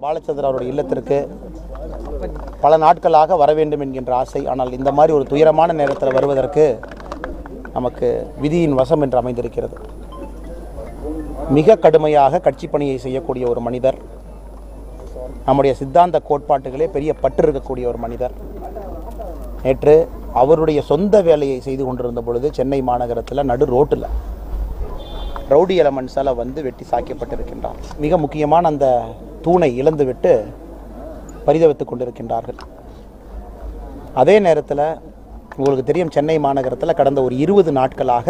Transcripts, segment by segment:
பாலச்சந்திரன் அவருடைய இல்லத்திற்கு பல நாட்களாக வர வேண்டும் என்கின்ற ஆசை ஆனால் இந்த மாதிரி ஒரு துயரமான நேரத்தில் வருவதற்கு நமக்கு விதியின் வசம் என்று அமைந்திருக்கிறது மிக கடுமையாக கட்சி பணியை செய்யக்கூடிய ஒரு மனிதர் நம்முடைய சித்தாந்த கோட்பாட்டுகளே பெரிய பற்று இருக்கக்கூடிய ஒரு மனிதர் நேற்று அவருடைய சொந்த வேலையை செய்து கொண்டிருந்த பொழுது சென்னை மாநகரத்தில் நடு ரோட்டில் ரவுடி எலமெண்ட்ஸால் வந்து வெட்டி சாய்க்கப்பட்டிருக்கின்றார் மிக முக்கியமான அந்த தூணை இழந்துவிட்டு பரிதவித்துக் கொண்டிருக்கின்றார்கள் அதே நேரத்தில் உங்களுக்கு தெரியும் சென்னை மாநகரத்தில் கடந்த ஒரு இருபது நாட்களாக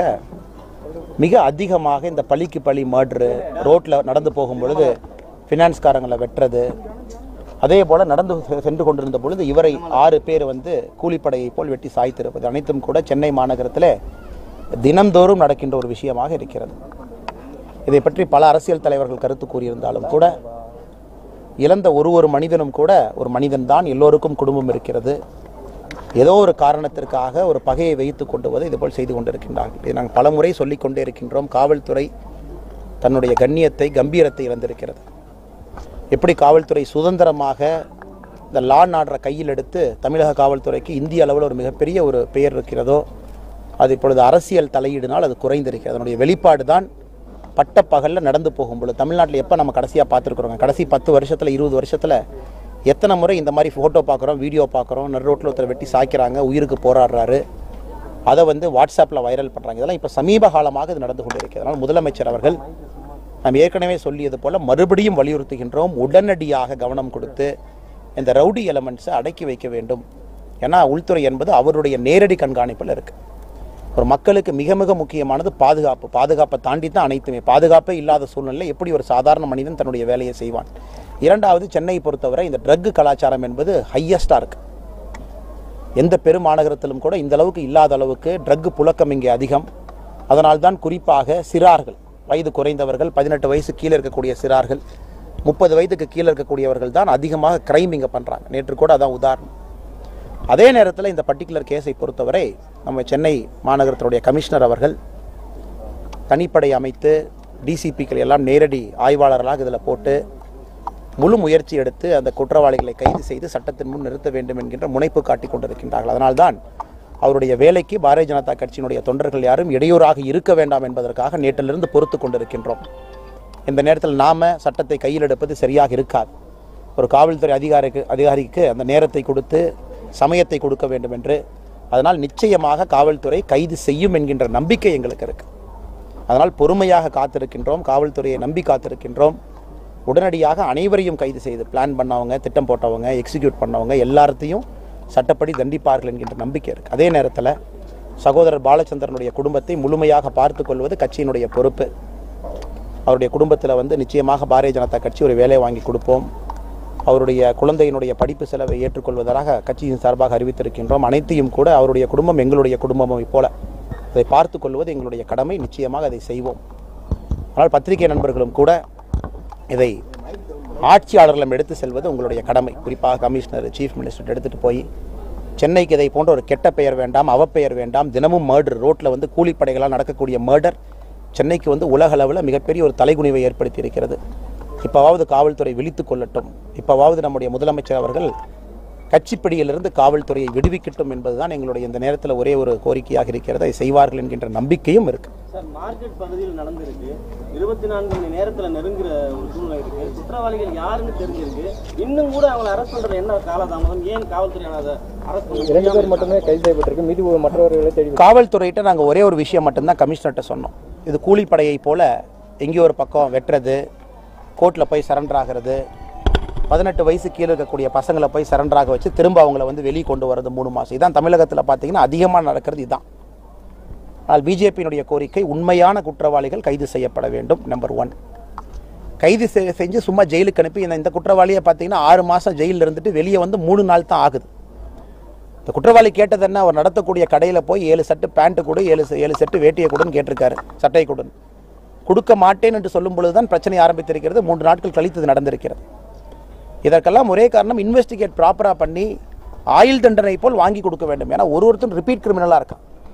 மிக அதிகமாக இந்த பழிக்கு பழி மர்ட்ரு ரோட்டில் நடந்து போகும் பொழுது ஃபினான்ஸ்காரங்களை வெட்டுறது அதே போல் நடந்து செ- சென்று கொண்டிருந்த பொழுது இவரை ஆறு பேர் வந்து கூலிப்படையை போல் வெட்டி சாய்த்திருப்பது அனைத்தும் கூட சென்னை மாநகரத்தில் தினந்தோறும் நடக்கின்ற ஒரு விஷயமாக இருக்கிறது இதை பற்றி பல அரசியல் தலைவர்கள் கருத்து கூறியிருந்தாலும் கூட இழந்த ஒரு ஒரு மனிதனும் கூட ஒரு மனிதன்தான் எல்லோருக்கும் குடும்பம் இருக்கிறது ஏதோ ஒரு காரணத்திற்காக ஒரு பகையை வைத்து கொண்டு வந்து இதுபோல் செய்து கொண்டிருக்கின்றார்கள் இதை நாங்கள் பலமுறை சொல்லிக் கொண்டே இருக்கின்றோம் காவல்துறை தன்னுடைய கண்ணியத்தை கம்பீரத்தை இழந்திருக்கிறது எப்படி காவல்துறை சுதந்திரமாக இந்த லா ஆர்டரை கையில் எடுத்து தமிழக காவல்துறைக்கு இந்திய அளவில் ஒரு மிகப்பெரிய ஒரு பெயர் இருக்கிறதோ அது இப்பொழுது அரசியல் தலையீடுனால் அது குறைந்திருக்கிறது அதனுடைய வெளிப்பாடு தான் பட்டப்பகலில் நடந்து போகும்பொழுது தமிழ்நாட்டில் எப்போ நம்ம கடைசியாக பார்த்துருக்குறோங்க கடைசி பத்து வருஷத்தில் இருபது வருஷத்தில் எத்தனை முறை இந்த மாதிரி ஃபோட்டோ பார்க்குறோம் வீடியோ பார்க்குறோம் நடு ரோட்டில் ஒருத்தர் வெட்டி சாய்க்கிறாங்க உயிருக்கு போராடுறாரு அதை வந்து வாட்ஸ்அப்பில் வைரல் பண்ணுறாங்க இதெல்லாம் இப்போ சமீப காலமாக இது நடந்து கொண்டிருக்கிறது அதனால் முதலமைச்சர் அவர்கள் நாம் ஏற்கனவே சொல்லியது போல மறுபடியும் வலியுறுத்துகின்றோம் உடனடியாக கவனம் கொடுத்து இந்த ரவுடி எலமெண்ட்ஸை அடக்கி வைக்க வேண்டும் ஏன்னா உள்துறை என்பது அவருடைய நேரடி கண்காணிப்பில் இருக்கு ஒரு மக்களுக்கு மிக மிக முக்கியமானது பாதுகாப்பு பாதுகாப்பை தாண்டி தான் அனைத்துமே பாதுகாப்பே இல்லாத சூழ்நிலை எப்படி ஒரு சாதாரண மனிதன் தன்னுடைய வேலையை செய்வான் இரண்டாவது சென்னையை பொறுத்தவரை இந்த ட்ரக் கலாச்சாரம் என்பது ஹையஸ்டாக இருக்கு எந்த பெருமாநகரத்திலும் கூட இந்த அளவுக்கு இல்லாத அளவுக்கு ட்ரக் புழக்கம் இங்கே அதிகம் அதனால்தான் குறிப்பாக சிறார்கள் வயது குறைந்தவர்கள் பதினெட்டு வயசு கீழே இருக்கக்கூடிய சிறார்கள் முப்பது வயதுக்கு கீழே இருக்கக்கூடியவர்கள் தான் அதிகமாக கிரைம் இங்கே பண்ணுறாங்க நேற்று கூட அதான் உதாரணம் அதே நேரத்தில் இந்த பர்டிகுலர் கேஸை பொறுத்தவரை நம்ம சென்னை மாநகரத்தினுடைய கமிஷனர் அவர்கள் தனிப்படை அமைத்து டிசிபிக்கள் எல்லாம் நேரடி ஆய்வாளர்களாக இதில் போட்டு முழு முயற்சி எடுத்து அந்த குற்றவாளிகளை கைது செய்து சட்டத்தின் முன் நிறுத்த வேண்டும் என்கின்ற முனைப்பு காட்டிக் கொண்டிருக்கின்றார்கள் அதனால்தான் அவருடைய வேலைக்கு பாரதிய ஜனதா கட்சியினுடைய தொண்டர்கள் யாரும் இடையூறாக இருக்க வேண்டாம் என்பதற்காக நேற்றிலிருந்து பொறுத்து கொண்டிருக்கின்றோம் இந்த நேரத்தில் நாம சட்டத்தை கையில் எடுப்பது சரியாக இருக்காது ஒரு காவல்துறை அதிகாரிக்கு அதிகாரிக்கு அந்த நேரத்தை கொடுத்து சமயத்தை கொடுக்க வேண்டும் என்று அதனால் நிச்சயமாக காவல்துறை கைது செய்யும் என்கின்ற நம்பிக்கை எங்களுக்கு இருக்கு அதனால் பொறுமையாக காத்திருக்கின்றோம் காவல்துறையை நம்பி காத்திருக்கின்றோம் உடனடியாக அனைவரையும் கைது செய்து பிளான் பண்ணவங்க திட்டம் போட்டவங்க எக்ஸிக்யூட் பண்ணவங்க எல்லாத்தையும் சட்டப்படி தண்டிப்பார்கள் என்கின்ற நம்பிக்கை இருக்குது அதே நேரத்தில் சகோதரர் பாலச்சந்திரனுடைய குடும்பத்தை முழுமையாக பார்த்து கொள்வது கட்சியினுடைய பொறுப்பு அவருடைய குடும்பத்தில் வந்து நிச்சயமாக பாரதிய ஜனதா கட்சி ஒரு வேலை வாங்கி கொடுப்போம் அவருடைய குழந்தையினுடைய படிப்பு செலவை ஏற்றுக்கொள்வதாக கட்சியின் சார்பாக அறிவித்திருக்கின்றோம் அனைத்தையும் கூட அவருடைய குடும்பம் எங்களுடைய குடும்பமும் போல அதை பார்த்து கொள்வது எங்களுடைய கடமை நிச்சயமாக அதை செய்வோம் ஆனால் பத்திரிகை நண்பர்களும் கூட இதை ஆட்சியாளர்களிடம் எடுத்து செல்வது உங்களுடைய கடமை குறிப்பாக கமிஷனர் சீஃப் மினிஸ்டர் எடுத்துகிட்டு போய் சென்னைக்கு இதை போன்ற ஒரு கெட்ட பெயர் வேண்டாம் அவப்பெயர் வேண்டாம் தினமும் மர்டர் ரோட்டில் வந்து கூலிப்படைகளால் நடக்கக்கூடிய மர்டர் சென்னைக்கு வந்து உலக அளவில் மிகப்பெரிய ஒரு தலைகுனிவை ஏற்படுத்தி இருக்கிறது இப்போவாவது காவல்துறை விழித்துக் கொள்ளட்டும் இப்போவாவது நம்முடைய முதலமைச்சர் அவர்கள் கட்சிப்பிடியிலிருந்து காவல்துறையை விடுவிக்கட்டும் என்பதுதான் எங்களுடைய இந்த நேரத்தில் ஒரே ஒரு கோரிக்கையாக இருக்கிறது அதை செய்வார்கள் என்கின்ற நம்பிக்கையும் இருக்கு சார் மார்க்கெட் பகுதியில் நடந்திருக்கு இருபத்தி நான்கு மணி நேரத்துல நெருங்குற ஒரு சூழ்நிலை இருக்கு குற்றவாளிகள் யாருன்னு தெரிஞ்சிருக்கு இன்னும் கூட அவங்களை அரெஸ்ட் பண்றது என்ன காலதாமதம் ஏன் காவல்துறை அதை அரெஸ்ட் பண்ண இரண்டு பேர் மட்டுமே கைது செய்யப்பட்டிருக்கு மீதி ஒரு மற்றவர்களை தேடி காவல்துறையிட்ட நாங்கள் ஒரே ஒரு விஷயம் மட்டும்தான் கமிஷனர்கிட்ட சொன்னோம் இது கூலிப்படையை போல எங்கேயோ ஒரு பக்கம் வெட்டுறது கோர்ட்டில் போய் சரண்டர் ஆகிறது பதினெட்டு வயசு கீழே இருக்கக்கூடிய பசங்களை போய் சரண்டராக வச்சு திரும்ப அவங்கள வந்து வெளியே கொண்டு வரது மூணு மாதம் இதான் தமிழகத்தில் பார்த்தீங்கன்னா அதிகமாக நடக்கிறது இதுதான் ஆனால் பிஜேபியினுடைய கோரிக்கை உண்மையான குற்றவாளிகள் கைது செய்யப்பட வேண்டும் நம்பர் ஒன் கைது செ- செஞ்சு சும்மா ஜெயிலுக்கு அனுப்பி இந்த இந்த குற்றவாளியை பார்த்தீங்கன்னா ஆறு மாதம் ஜெயிலில் இருந்துட்டு வெளியே வந்து மூணு நாள் தான் ஆகுது இந்த குற்றவாளி கேட்டது என்ன அவர் நடத்தக்கூடிய கடையில் போய் ஏழு செட்டு பேண்ட்டு கொடு ஏழு செ- ஏழு செட்டு வேட்டியை கொடுன்னு கேட்டிருக்காரு சட்டை கொடுன்னு கொடுக்க மாட்டேன் என்று சொல்லும் பொழுது தான் பிரச்சனை ஆரம்பித்திருக்கிறது மூன்று நாட்கள் கழித்து இது நடந்திருக்கிறது இதற்கெல்லாம் ஒரே காரணம் இன்வெஸ்டிகேட் ப்ராப்பராக பண்ணி ஆயுள் தண்டனை போல் வாங்கி கொடுக்க வேண்டும் ஏன்னா ஒரு ஒருத்தரும் ரிப்பீட் கிரிமினலாக இருக்கான்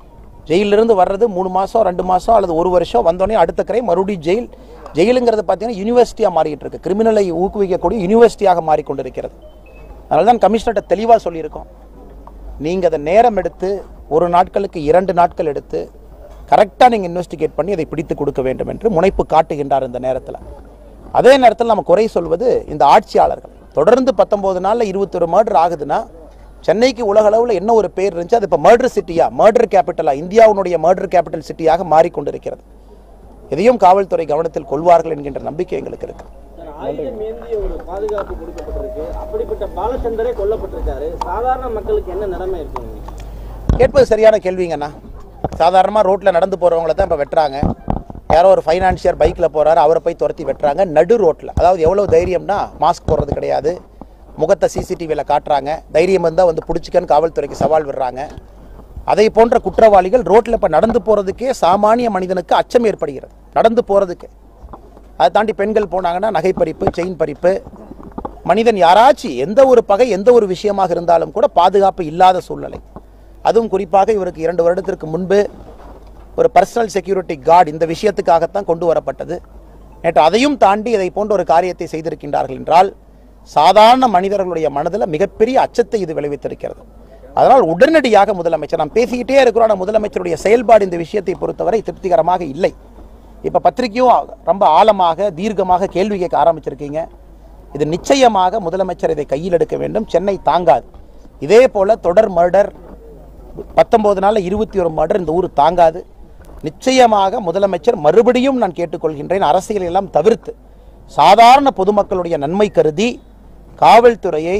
ஜெயிலிருந்து வர்றது மூணு மாதம் ரெண்டு மாதம் அல்லது ஒரு வருஷம் வந்தோடனே அடுத்த கரை மறுபடியும் ஜெயில் ஜெயிலுங்கிறது பார்த்தீங்கன்னா யூனிவர்சிட்டியாக மாறிட்டு இருக்கு கிரிமினலை ஊக்குவிக்கக்கூடிய யூனிவர்சிட்டியாக மாறிக்கொண்டிருக்கிறது அதனால தான் கமிஷனர்கிட்ட தெளிவாக சொல்லியிருக்கோம் நீங்கள் அதை நேரம் எடுத்து ஒரு நாட்களுக்கு இரண்டு நாட்கள் எடுத்து கரெக்டாக நீங்கள் இன்வெஸ்டிகேட் பண்ணி அதை பிடித்து கொடுக்க வேண்டும் என்று முனைப்பு காட்டுகின்றார் இந்த நேரத்தில் அதே நேரத்தில் நம்ம குறை சொல்வது இந்த ஆட்சியாளர்கள் தொடர்ந்து பத்தொம்போது நாளில் இருபத்தொரு மர்டர் ஆகுதுன்னா சென்னைக்கு உலக அளவில் என்ன ஒரு பேர் இருந்துச்சு அது இப்போ மர்டர் சிட்டியா மர்டர் கேபிட்டலா இந்தியாவுடைய மர்டர் கேபிட்டல் சிட்டியாக மாறிக்கொண்டிருக்கிறது இதையும் காவல்துறை கவனத்தில் கொள்வார்கள் என்கின்ற நம்பிக்கை எங்களுக்கு இருக்கு சார், ஆயுதம் ஏந்திய ஒரு பாதுகாப்பு கொடுக்கப்பட்டிருக்கு அப்படிப்பட்ட பாலச்சந்தரே கொல்லப்பட்டிருக்காரு சாதாரண மக்களுக்கு என்ன நிலைமை இருக்குங்க கேட்பது சரியான கேள்விங்கண்ணா சாதாரணமாக ரோட்டில் நடந்து போகிறவங்கள தான் இப்போ வெட்டுறாங்க யாரோ ஒரு ஃபைனான்சியர் பைக்கில் போகிறாரு அவரை போய் துரத்தி வெட்டுறாங்க நடு ரோட்டில் அதாவது எவ்வளோ தைரியம்னா மாஸ்க் போடுறது கிடையாது முகத்தை சிசிடிவியில் காட்டுறாங்க தைரியம் இருந்தால் வந்து பிடிச்சிக்கன்னு காவல்துறைக்கு சவால் விடுறாங்க அதை போன்ற குற்றவாளிகள் ரோட்டில் இப்போ நடந்து போகிறதுக்கே சாமானிய மனிதனுக்கு அச்சம் ஏற்படுகிறது நடந்து போகிறதுக்கு அதை தாண்டி பெண்கள் போனாங்கன்னா நகை பறிப்பு செயின் பறிப்பு மனிதன் யாராச்சும் எந்த ஒரு பகை எந்த ஒரு விஷயமாக இருந்தாலும் கூட பாதுகாப்பு இல்லாத சூழ்நிலை அதுவும் குறிப்பாக இவருக்கு இரண்டு வருடத்திற்கு முன்பு ஒரு பர்சனல் செக்யூரிட்டி கார்டு இந்த விஷயத்துக்காகத்தான் கொண்டு வரப்பட்டது நேற்று அதையும் தாண்டி இதை போன்ற ஒரு காரியத்தை செய்திருக்கின்றார்கள் என்றால் சாதாரண மனிதர்களுடைய மனதில் மிகப்பெரிய அச்சத்தை இது விளைவித்திருக்கிறது அதனால் உடனடியாக முதலமைச்சர் நாம் பேசிக்கிட்டே இருக்கிறோம் ஆனால் முதலமைச்சருடைய செயல்பாடு இந்த விஷயத்தை பொறுத்தவரை திருப்திகரமாக இல்லை இப்போ பத்திரிக்கையும் ரொம்ப ஆழமாக தீர்க்கமாக கேள்வி கேட்க ஆரம்பிச்சிருக்கீங்க இது நிச்சயமாக முதலமைச்சர் இதை கையில் எடுக்க வேண்டும் சென்னை தாங்காது இதே போல தொடர் மர்டர் பத்தொன்பது நாளில் இருபத்தி ஒரு மர்டர் இந்த ஊர் தாங்காது நிச்சயமாக முதலமைச்சர் மறுபடியும் நான் கேட்டுக்கொள்கின்றேன் அரசியல் எல்லாம் தவிர்த்து சாதாரண பொதுமக்களுடைய நன்மை கருதி காவல்துறையை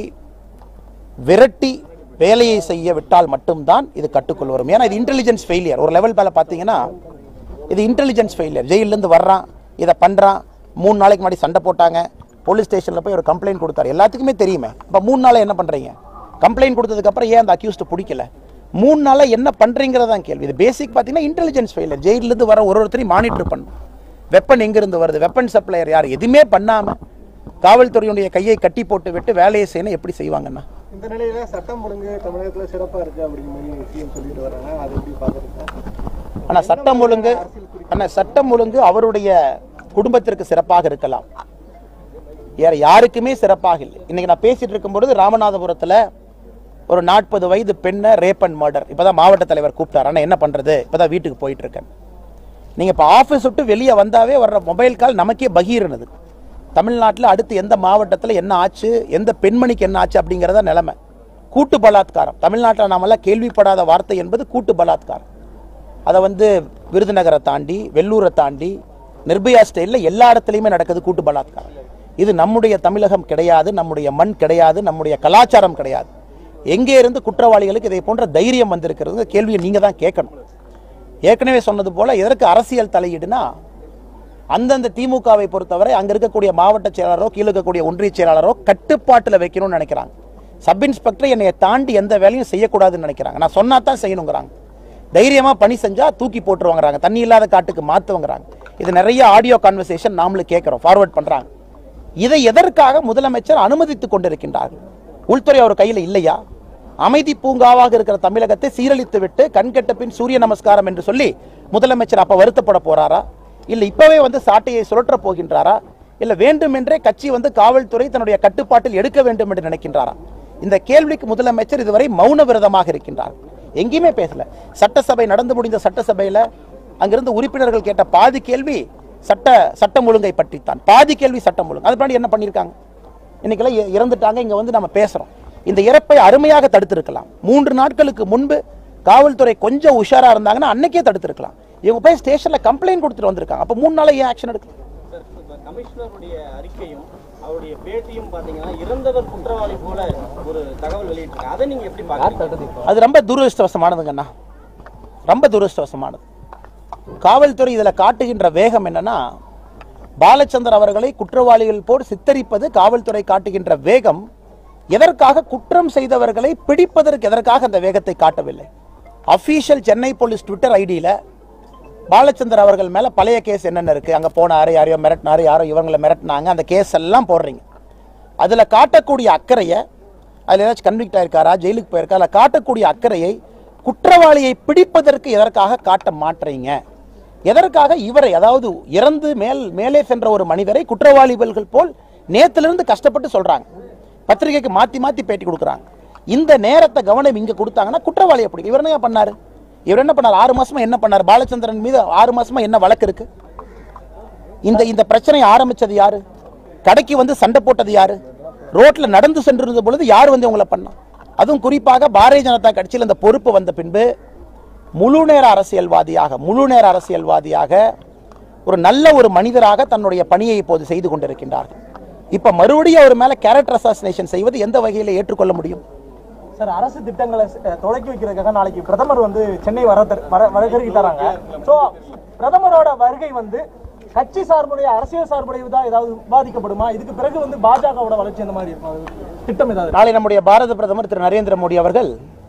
விரட்டி வேலையை செய்ய விட்டால் மட்டும்தான் இது கட்டுக்குள் வரும் ஏன்னா இது இன்டெலிஜென்ஸ் ஃபெயிலியர் ஒரு லெவல் மேலே பார்த்தீங்கன்னா இது இன்டெலிஜென்ஸ் ஃபெயிலியர் ஜெயிலேருந்து வர்றான் இதை பண்ணுறான் மூணு நாளைக்கு முன்னாடி சண்டை போட்டாங்க போலீஸ் ஸ்டேஷனில் போய் ஒரு கம்ப்ளைண்ட் கொடுத்தாரு எல்லாத்துக்குமே தெரியுமே இப்போ மூணு நாளாக என்ன பண்ணுறீங்க கம்ப்ளைண்ட் கொடுத்ததுக்கப்புறம் ஏன் அந்த அக்யூஸ்ட் பிடிக்கல மூணு நாளாக என்ன பண்ணுறீங்கிறதான் கேள்வி இது பேசிக் பார்த்தீங்கன்னா இன்டெலிஜென்ஸ் ஃபெயிலியர் ஜெயிலேருந்து வர ஒரு ஒருத்தரையும் மானிட்டர் பண்ணும் வெப்பன் எங்கேருந்து வருது வெப்பன் சப்ளையர் யார் எதுவுமே பண்ணாமல் காவல்துறையுடைய கையை கட்டி போட்டு விட்டு வேலையை செய்யணும் எப்படி செய்வாங்கண்ணா இந்த நிலையில சட்டம் ஒழுங்கு தமிழகத்துல சிறப்பா இருக்கு அப்படிங்கிற மாதிரி சிஎம் சொல்லிட்டு வர்றாங்க அதை எப்படி பாக்குறீங்க ஆனால் சட்டம் ஒழுங்கு ஆனால் சட்டம் ஒழுங்கு அவருடைய குடும்பத்திற்கு சிறப்பாக இருக்கலாம் வேற யாருக்குமே சிறப்பாக இல்லை இன்னைக்கு நான் பேசிட்டு இருக்கும்பொழுது ராமநாதபுரத்தில் ஒரு நாற்பது வயது பெண்ணை ரேப் அண்ட் மர்டர் இப்போதான் மாவட்ட தலைவர் கூப்பிட்டார் ஆனால் என்ன பண்ணுறது இப்போதான் வீட்டுக்கு போயிட்டு இருக்கேன் நீங்கள் இப்போ ஆஃபீஸ் விட்டு வெளியே வந்தாவே வர்ற மொபைல் கால் நமக்கே பகீர்னது தமிழ்நாட்டில் அடுத்து எந்த மாவட்டத்தில் என்ன ஆச்சு எந்த பெண்மணிக்கு என்ன ஆச்சு அப்படிங்கிறத நிலைமை கூட்டு பலாத்காரம் தமிழ்நாட்டில் நாமெல்லாம் கேள்விப்படாத வார்த்தை என்பது கூட்டு பலாத்காரம் அதை வந்து விருதுநகரை தாண்டி வெள்ளூரை தாண்டி நிர்பயா ஸ்டைலில் எல்லா இடத்துலையுமே நடக்குது கூட்டு பலாத்காரம் இது நம்முடைய தமிழகம் கிடையாது நம்முடைய மண் கிடையாது நம்முடைய கலாச்சாரம் கிடையாது எங்கே இருந்து குற்றவாளிகளுக்கு இதை போன்ற தைரியம் வந்திருக்கிறது கேள்வியை நீங்கள் தான் கேட்கணும் ஏற்கனவே சொன்னது போல எதற்கு அரசியல் தலையீடுனா அந்தந்த திமுகவை பொறுத்தவரை அங்க இருக்கக்கூடிய மாவட்ட செயலாளரோ கீழே இருக்கக்கூடிய ஒன்றிய செயலாளரோ கட்டுப்பாட்டில் வைக்கணும்னு நினைக்கிறாங்க சப் இன்ஸ்பெக்டர் என்னைய தாண்டி எந்த வேலையும் செய்யக்கூடாதுன்னு நினைக்கிறாங்க நான் சொன்னா தான் செய்யணுங்கிறாங்க தைரியமா பணி செஞ்சா தூக்கி போட்டுருவாங்கறாங்க தண்ணி இல்லாத காட்டுக்கு மாத்துவங்கிறாங்க இது நிறைய ஆடியோ கான்வர்சேஷன் நாமளும் கேட்கிறோம் ஃபார்வர்ட் பண்றாங்க இதை எதற்காக முதலமைச்சர் அனுமதித்துக் கொண்டிருக்கின்றார்கள் உள்துறை அவர் கையில் இல்லையா அமைதி பூங்காவாக இருக்கிற தமிழகத்தை சீரழித்து விட்டு கண்கெட்ட பின் சூரிய நமஸ்காரம் என்று சொல்லி முதலமைச்சர் அப்ப வருத்தப்பட போறாரா இல்ல இப்பவே வந்து சாட்டையை சுழற்ற போகின்றாரா இல்ல வேண்டுமென்றே கட்சி வந்து காவல்துறை தன்னுடைய கட்டுப்பாட்டில் எடுக்க வேண்டும் என்று நினைக்கின்றாரா இந்த கேள்விக்கு முதலமைச்சர் இதுவரை மௌன விரதமாக இருக்கின்றார் எங்கேயுமே பேசல சட்டசபை நடந்து முடிந்த சட்டசபையில அங்கிருந்து உறுப்பினர்கள் கேட்ட பாதி கேள்வி சட்ட சட்டம் ஒழுங்கை பற்றித்தான் பாதி கேள்வி சட்டம் ஒழுங்கு அது பின்னாடி என்ன பண்ணியிருக்காங்க இன்னைக்கெல்லாம் இ- இறந்துட்டாங்க இங்க வந்து நம்ம பேசுறோம் இந்த இறப்பை அருமையாக தடுத்திருக்கலாம் மூன்று நாட்களுக்கு முன்பு காவல்துறை கொஞ்சம் உஷாரா இருந்தாங்கன்னா அன்னைக்கே தடுத்திருக்கலாம் இவங்க போய் ஸ்டேஷன்ல கம்ப்ளைண்ட் கொடுத்துட்டு வந்திருக்காங்க அப்ப மூணு நாளா ஏன் ஆக்ஷன் எடுக்கல சார், இப்ப கமிஷனருடைய அறிக்கையும் அவருடைய பேட்டியும் பாத்தீங்கன்னா இறந்தவர் குற்றவாளி போல ஒரு தகவல் வெளியிட்டிருக்காங்க அதை நீங்க எப்படி பாக்குறீங்க அது ரொம்ப துரதிருஷ்டவசமானதுங்கண்ணா ரொம்ப துரதிருஷ்டவசமானது காவல்துறை இதில் காட்டுகின்ற வேகம் என்னன்னா பாலச்சந்தர் அவர்களை குற்றவாளிகள் போல் சித்தரிப்பது காவல்துறை காட்டுகின்ற வேகம் எதற்காக குற்றம் செய்தவர்களை பிடிப்பதற்கு எதற்காக அந்த வேகத்தை காட்டவில்லை அஃபீஷியல் சென்னை போலீஸ் ட்விட்டர் ஐடியில் பாலச்சந்தர் அவர்கள் மேல பழைய கேஸ் என்னென்ன இருக்கு அங்க போனாரு யாரையோ மிரட்டினாரு யாரோ இவங்களை மிரட்டினாங்க அந்த கேஸ் எல்லாம் போடுறீங்க அதுல காட்டக்கூடிய அக்கறையை அதுல ஏதாச்சும் கன்விக்ட் ஆயிருக்காரா ஜெயிலுக்கு போயிருக்கா அதில் காட்டக்கூடிய அக்கறையை குற்றவாளியை பிடிப்பதற்கு எதற்காக காட்ட மாட்டுறீங்க எதற்காக இவரை அதாவது இறந்து மேல் மேலே சென்ற ஒரு மனிதரை குற்றவாளிகள் போல் நேத்திலிருந்து கஷ்டப்பட்டு சொல்றாங்க பத்திரிகைக்கு மாத்தி மாத்தி பேட்டி கொடுக்குறாங்க இந்த நேரத்தை கவனம் இங்க கொடுத்தாங்கன்னா குற்றவாளியை பிடிக்கும் இவர் என்ன பண்ணாரு இவர் என்ன பண்ணார் ஆறு மாசமா என்ன பண்ணார் பாலச்சந்திரன் மீது ஆறு மாசமா என்ன வழக்கு இருக்கு இந்த இந்த பிரச்சனையை ஆரம்பிச்சது யாரு கடைக்கு வந்து சண்டை போட்டது யாரு ரோட்ல நடந்து சென்றிருந்த பொழுது யார் வந்து உங்களை பண்ணா அதுவும் குறிப்பாக பாரதிய ஜனதா கட்சியில் இந்த பொறுப்பு வந்த பின்பு முழு நேர அரசியல்வாதியாக முழு நேர அரசியல்வாதியாக ஒரு நல்ல ஒரு மனிதராக தன்னுடைய பணியை இப்போது செய்து கொண்டிருக்கின்றார்கள் இப்ப மறுபடியும் அவர் மேல கேரக்டர் அசாசினேஷன் செய்வது எந்த வகையில் ஏற்றுக்கொள்ள முடியும் சார் அரசு திட்டங்களை அஹ், தொடக்கி வைக்கிறதுக்காக நாளைக்கு பிரதமர் வந்து சென்னை வர தரு- வர வருகை தராங்க ஸோ பிரதமரோட வருகை வந்து கட்சி சார்புடைய அரசியல் சார்புடைய தான் ஏதாவது பாதிக்கப்படுமா இதுக்கு பிறகு வந்து பாஜகவோட வளர்ச்சி அந்த மாதிரி இருக்கும் அது திட்டம் ஏதாவது நாளை நம்முடைய பாரத பிரதமர் திரு நரேந்திர மோடி அவர்கள்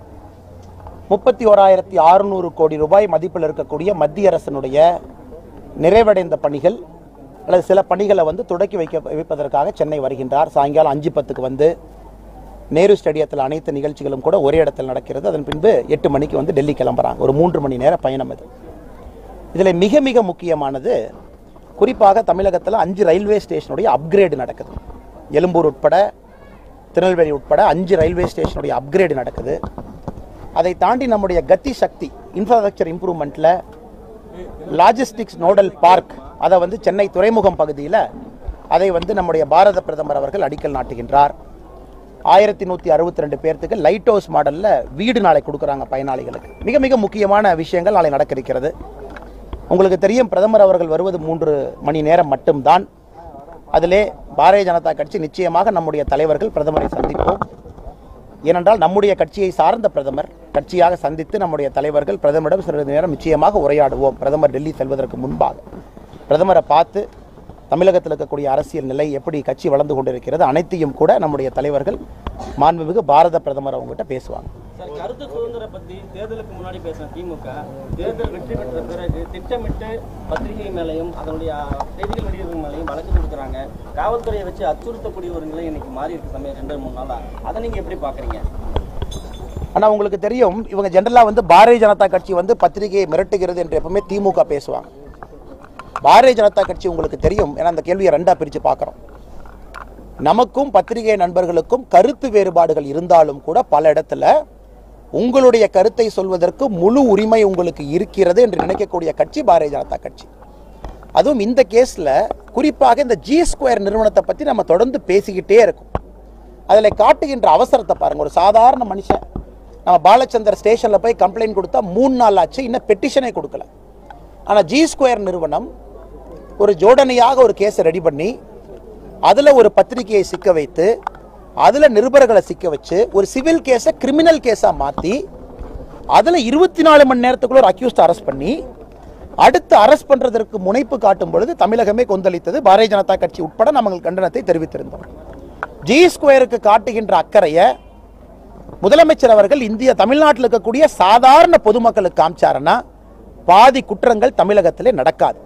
முப்பத்தி ஓராயிரத்தி அறுநூறு கோடி ரூபாய் மதிப்பில் இருக்கக்கூடிய மத்திய அரசினுடைய நிறைவடைந்த பணிகள் அல்லது சில பணிகளை வந்து தொடக்கி வைக்க வைப்பதற்காக சென்னை வருகின்றார் சாயங்காலம் அஞ்சு பத்துக்கு வந்து நேரு ஸ்டேடியத்தில் அனைத்து நிகழ்ச்சிகளும் கூட ஒரே இடத்தில் நடக்கிறது அதன் பின்பு எட்டு மணிக்கு வந்து டெல்லி கிளம்புறாங்க ஒரு மூன்று மணி நேர பயணம் இது இதில் மிக மிக முக்கியமானது குறிப்பாக தமிழகத்தில் அஞ்சு ரயில்வே ஸ்டேஷனுடைய அப்கிரேடு நடக்குது எழும்பூர் உட்பட திருநெல்வேலி உட்பட அஞ்சு ரயில்வே ஸ்டேஷனுடைய அப்கிரேடு நடக்குது அதை தாண்டி நம்முடைய கத்தி சக்தி இன்ஃப்ராஸ்ட்ரக்சர் இம்ப்ரூவ்மெண்ட்டில் லாஜிஸ்டிக்ஸ் நோடல் பார்க் அதை வந்து சென்னை துறைமுகம் பகுதியில் அதை வந்து நம்முடைய பாரத பிரதமர் அவர்கள் அடிக்கல் நாட்டுகின்றார் ஆயிரத்தி நூற்றி அறுபத்தி ரெண்டு பேர்த்துக்கு லைட் ஹவுஸ் மாடலில் வீடு நாளை கொடுக்குறாங்க பயனாளிகளுக்கு மிக மிக முக்கியமான விஷயங்கள் நாளை நடக்க இருக்கிறது உங்களுக்கு தெரியும் பிரதமர் அவர்கள் வருவது மூன்று மணி நேரம் மட்டும்தான் அதிலே பாரதிய ஜனதா கட்சி நிச்சயமாக நம்முடைய தலைவர்கள் பிரதமரை சந்திப்போம் ஏனென்றால் நம்முடைய கட்சியை சார்ந்த பிரதமர் கட்சியாக சந்தித்து நம்முடைய தலைவர்கள் பிரதமரிடம் சிறிது நேரம் நிச்சயமாக உரையாடுவோம் பிரதமர் டெல்லி செல்வதற்கு முன்பாக பிரதமரை பார்த்து தமிழகத்தில் இருக்கக்கூடிய அரசியல் நிலை எப்படி கட்சி வளர்ந்து கொண்டிருக்கிறது அனைத்தையும் கூட நம்முடைய தலைவர்கள் மாண்புமிகு பாரத பிரதமர் அவங்ககிட்ட பேசுவாங்க சார் கருத்து சுதந்திரம் பத்தி தேர்தலுக்கு முன்னாடி பேசின திமுக தேர்தல் வெற்றி பெற்ற பிறகு திட்டமிட்டு பத்திரிகை மேலையும் அதனுடைய செய்திகள் வெளியிடுறது மேலையும் வழக்கு கொடுக்குறாங்க காவல்துறையை வச்சு அச்சுறுத்தக்கூடிய ஒரு நிலை இன்னைக்கு மாறி இருக்கு சமயம் ரெண்டு மூணு நாளா அதை நீங்க எப்படி பாக்குறீங்க ஆனால் உங்களுக்கு தெரியும் இவங்க ஜென்ரலாக வந்து பாரதிய ஜனதா கட்சி வந்து பத்திரிகையை மிரட்டுகிறது என்று எப்பவுமே திமுக பேசுவாங்க பாரதிய ஜனதா கட்சி உங்களுக்கு தெரியும் ஏன்னா அந்த கேள்வியை ரெண்டா பிரித்து பார்க்குறோம் நமக்கும் பத்திரிகை நண்பர்களுக்கும் கருத்து வேறுபாடுகள் இருந்தாலும் கூட பல இடத்துல உங்களுடைய கருத்தை சொல்வதற்கு முழு உரிமை உங்களுக்கு இருக்கிறது என்று நினைக்கக்கூடிய கட்சி பாரதிய ஜனதா கட்சி அதுவும் இந்த கேஸில் குறிப்பாக இந்த ஜி ஸ்கொயர் நிறுவனத்தை பற்றி நம்ம தொடர்ந்து பேசிக்கிட்டே இருக்கோம் அதில் காட்டுகின்ற அவசரத்தை பாருங்க ஒரு சாதாரண மனுஷன் நம்ம பாலச்சந்தர் ஸ்டேஷனில் போய் கம்ப்ளைண்ட் கொடுத்தா மூணு நாள் ஆச்சு இன்னும் பெட்டிஷனே கொடுக்கல ஆனால் ஜி ஸ்கொயர் நிறுவனம் ஒரு ஜோடனையாக ஒரு கேஸை ரெடி பண்ணி அதில் ஒரு பத்திரிகையை சிக்க வைத்து அதில் நிருபர்களை சிக்க வச்சு ஒரு சிவில் கேஸை கிரிமினல் கேஸாக மாற்றி அதில் இருபத்தி நாலு மணி நேரத்துக்குள்ள ஒரு அக்யூஸ்ட் அரெஸ்ட் பண்ணி அடுத்து அரெஸ்ட் பண்றதற்கு முனைப்பு காட்டும் பொழுது தமிழகமே கொந்தளித்தது பாரதிய ஜனதா கட்சி உட்பட நாங்கள் கண்டனத்தை தெரிவித்திருந்தோம் ஜி ஸ்கொயருக்கு காட்டுகின்ற அக்கறையை முதலமைச்சர் அவர்கள் இந்திய தமிழ்நாட்டில் இருக்கக்கூடிய சாதாரண பொதுமக்களுக்கு காமிச்சாருன்னா பாதி குற்றங்கள் தமிழகத்திலே நடக்காது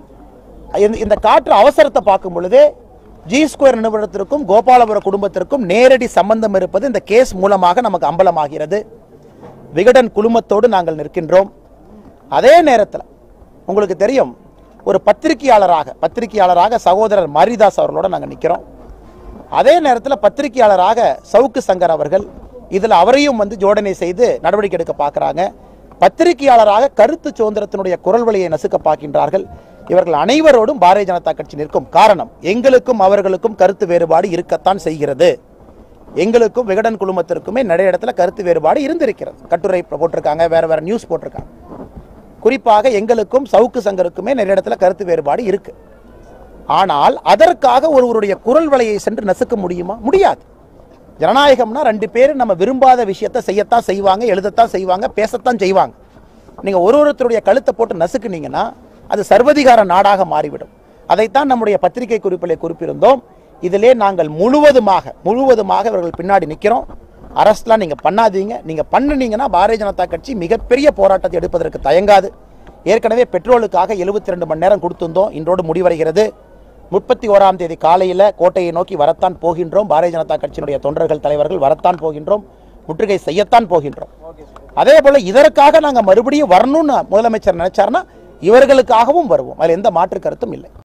இந்த- இந்த காற்று அவசரத்தை பார்க்கும் பொழுது ஜி ஸ்கொயர் நிறுவனத்திற்கும் கோபாலபுர குடும்பத்திற்கும் நேரடி சம்பந்தம் இருப்பது இந்த கேஸ் மூலமாக நமக்கு அம்பலமாகிறது விகடன் குழுமத்தோடு நாங்கள் நிற்கின்றோம் அதே நேரத்தில் உங்களுக்கு தெரியும் ஒரு பத்திரிகையாளராக பத்திரிகையாளராக சகோதரர் மாரிதாஸ் அவர்களோட நாங்கள் நிற்கிறோம் அதே நேரத்தில் பத்திரிகையாளராக சவுக்கு சங்கர் அவர்கள் இதில் அவரையும் வந்து ஜோடனை செய்து நடவடிக்கை எடுக்க பார்க்குறாங்க பத்திரிகையாளராக கருத்து சுதந்திரத்தினுடைய குரல் வழியை நசுக்க பார்க்கின்றார்கள் இவர்கள் அனைவரோடும் பாரதிய ஜனதா கட்சி நிற்கும் காரணம் எங்களுக்கும் அவர்களுக்கும் கருத்து வேறுபாடு இருக்கத்தான் செய்கிறது எங்களுக்கும் விகடன் குழுமத்திற்குமே நிறைய இடத்துல கருத்து வேறுபாடு இருந்திருக்கிறது கட்டுரை போட்டிருக்காங்க வேற வேற நியூஸ் போட்டிருக்காங்க குறிப்பாக எங்களுக்கும் சவுக்கு சங்கருக்குமே நிறைய இடத்துல கருத்து வேறுபாடு இருக்கு ஆனால் அதற்காக ஒருவருடைய குரல் வலையை சென்று நசுக்க முடியுமா முடியாது ஜனநாயகம்னா ரெண்டு பேரும் நம்ம விரும்பாத விஷயத்தை செய்யத்தான் செய்வாங்க எழுதத்தான் செய்வாங்க பேசத்தான் செய்வாங்க நீங்க ஒரு ஒருத்தருடைய கழுத்தை போட்டு நசுக்குனீங்கன்னா அது சர்வதிகார நாடாக மாறிவிடும் அதைத்தான் நம்முடைய பத்திரிகை குறிப்பிலே குறிப்பிருந்தோம் இதிலே நாங்கள் முழுவதுமாக முழுவதுமாக இவர்கள் பின்னாடி நிற்கிறோம் அரஸ்ட்லாம் நீங்க பண்ணாதீங்க நீங்க பண்ணுனீங்கன்னா பாரதிய ஜனதா கட்சி மிகப்பெரிய போராட்டத்தை எடுப்பதற்கு தயங்காது ஏற்கனவே பெட்ரோலுக்காக 72 ரெண்டு மணி நேரம் கொடுத்திருந்தோம் இன்றோடு முடிவடைகிறது முப்பத்தி ஓராம் தேதி காலையில் கோட்டையை நோக்கி வரத்தான் போகின்றோம் பாரதிய ஜனதா கட்சியினுடைய தொண்டர்கள் தலைவர்கள் வரத்தான் போகின்றோம் முற்றுகை செய்யத்தான் போகின்றோம் அதே போல் இதற்காக நாங்கள் மறுபடியும் வரணும்னு முதலமைச்சர் நினைச்சாருன்னா இவர்களுக்காகவும் வருவோம் அதில் எந்த மாற்று கருத்தும் இல்லை